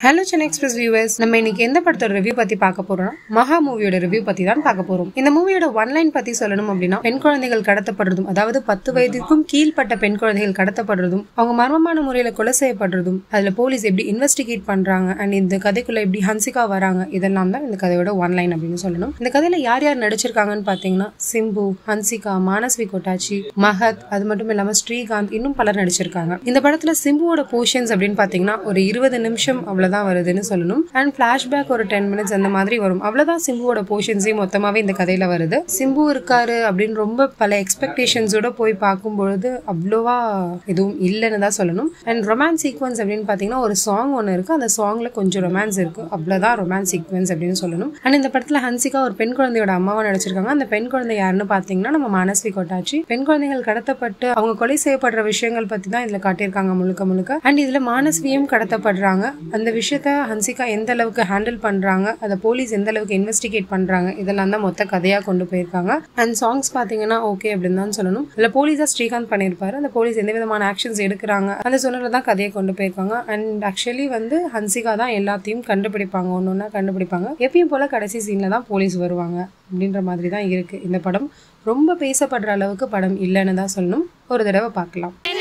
hello Chennai express viewers நம்ம இன்னைக்கு எந்த படத்தோட ரிவ்யூ பத்தி பார்க்க போறோம் மகா மூவியோட ரிவ்யூ பத்தி தான் பார்க்க போறோம் இந்த மூவியோட ஒன் லைன் பத்தி சொல்லணும் அப்படின்னா பெண் குழந்தைகள் கடத்தப்படுறதும் அதாவது பத்து வயதிற்கும் கீழ்ப்பட்ட பெண் குழந்தைகள் கடத்தப்படுறதும் அவங்க மர்மமான முறையில கொலை செய்யப்படுறதும் அதுல போலீஸ் எப்படி இன்வெஸ்டிகேட் பண்றாங்க அண்ட் இந்த கதைக்குள்ள எப்படி ஹன்சிகா வராங்க இதெல்லாம் தான் இந்த கதையோட ஒன் லைன் அப்படின்னு சொல்லணும் இந்த கதையில யார் யார் நடிச்சிருக்காங்கன்னு பாத்தீங்கன்னா சிம்பு ஹன்சிகா மானஸ்வி கொட்டாச்சி மஹத் அது மட்டும் இல்லாம ஸ்ரீகாந்த் இன்னும் பலர் நடிச்சிருக்காங்க இந்த படத்துல சிம்புவோட போர்ஷன்ஸ் அப்படின்னு பாத்தீங்கன்னா ஒரு இருபது நிமிஷம் அவ்வளவுதான் வருதுன்னு சொல்லணும் அண்ட் பிளாஷ்பேக் ஒரு டென் மினிட்ஸ் அந்த மாதிரி வரும் அவ்வளவுதான் சிம்புவோட போர்ஷன்ஸே மொத்தமாவே இந்த கதையில வருது சிம்பு இருக்காரு அப்படின்னு ரொம்ப பல எக்ஸ்பெக்டேஷன்ஸோட போய் பார்க்கும்பொழுது அவ்வளோவா எதுவும் இல்லைன்னு தான் சொல்லணும் அண்ட் ரொமான்ஸ் சீக்வன்ஸ் அப்படின்னு பாத்தீங்கன்னா ஒரு சாங் ஒன்று இருக்கு அந்த சாங்ல கொஞ்சம் ரொமான்ஸ் இருக்கு அவ்வளவுதான் ரொமான்ஸ் சீக்வன்ஸ் அப்படின்னு சொல்லணும் அண்ட் இந்த படத்துல ஹன்சிகா ஒரு பெண் குழந்தையோட அம்மாவா நடிச்சிருக்காங்க அந்த பெண் குழந்தை யாருன்னு பாத்தீங்கன்னா நம்ம மானஸ்வி கொட்டாச்சி பெண் குழந்தைகள் கடத்தப்பட்டு அவங்க கொலை செய்யப்படுற விஷயங்கள் பத்தி தான் இதுல காட்டியிருக்காங்க முழுக்க முழுக்க அண்ட் இதுல மானஸ்வியும் கடத்தப்படுறாங்க அந்த விஷயத்த ஹன்சிகா எந்த அளவுக்கு ஹேண்டில் பண்றாங்க அதை போலீஸ் எந்த அளவுக்கு இன்வெஸ்டிகேட் பண்றாங்க இதெல்லாம் தான் மொத்த கதையா கொண்டு போயிருக்காங்க அண்ட் சாங்ஸ் பாத்தீங்கன்னா ஓகே அப்படின்னு தான் சொல்லணும் இதுல போலீஸா ஸ்ரீகாந்த் பண்ணியிருப்பாரு அந்த போலீஸ் எந்த விதமான ஆக்ஷன்ஸ் எடுக்கிறாங்க அந்த சொன்னதுல தான் கதையை கொண்டு போயிருக்காங்க அண்ட் ஆக்சுவலி வந்து ஹன்சிகா தான் எல்லாத்தையும் கண்டுபிடிப்பாங்க ஒன்று ஒன்றா கண்டுபிடிப்பாங்க எப்பயும் போல கடைசி சீன்ல தான் போலீஸ் வருவாங்க அப்படின்ற மாதிரி தான் இருக்கு இந்த படம் ரொம்ப பேசப்படுற அளவுக்கு படம் இல்லைன்னு தான் சொல்லணும் ஒரு தடவை பார்க்கலாம்